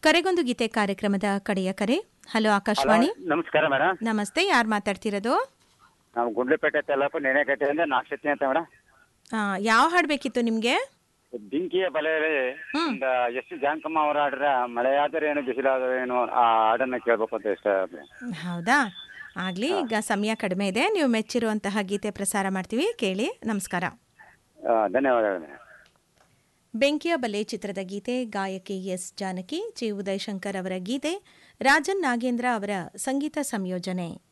ಕರೆಗೊಂದು ಗೀತೆ ಕಾರ್ಯಕ್ರಮದ ಕಡೆಯ ಕರೆ ಹಲೋ ಆಕಾಶವಾಣಿ ನಮಸ್ಕಾರ ಮೇಡಮ್ ನಮಸ್ತೆ ಯಾರು ಮಾತಾಡ್ತಿರೋದು ನಾವು ಗುಂಡ್ಲಪೇಟೆ ತಾಲೂಕು ನೇನೆಕಟ್ಟೆಯಿಂದ ನಾಕ್ಷತಿ ಅಂತ ಮೇಡಮ್ ಆ, ಯಾವ ಹಾಡು ಬೇಕಿತ್ತು ನಿಮಗೆ ಬೆಂಕಿಯ ಬಲೆಯಲ್ಲಿ ಒಂದು ಎಸ್ ಜಾನಕಮ್ಮ ಅವರ ಹಾಡ್ರ ಮಳೆಯಾದರೆ ಏನು ಬಿಸಿಲಾದರೆ ಏನು ಆ ಹಾಡನ್ನ ಕೇಳ್ಬೇಕು ಅಂತ ಇಷ್ಟ ಹೌದಾ ಆಗಲಿ ಈಗ ಸಮಯ ಕಡಿಮೆ ಇದೆ ನೀವು ಮೆಚ್ಚಿರುವಂತಹ ಗೀತೆ ಪ್ರಸಾರ ಮಾಡ್ತೀವಿ ಕೇಳಿ ನಮಸ್ಕಾರ ಆ, ಧನ್ಯವಾದಗಳು ಮೇಡಮ್ ಬೆಂಕಿಯ ಬಲೆ ಚಿತ್ರದ ಗೀತೆ ಗಾಯಕಿ ಎಸ್ ಜಾನಕಿ ಜಿ ಉದಯಶಂಕರ್ ಅವರ ಗೀತೆ ರಾಜನ್ ನಾಗೇಂದ್ರ ಅವರ ಸಂಗೀತ ಸಂಯೋಜನೆ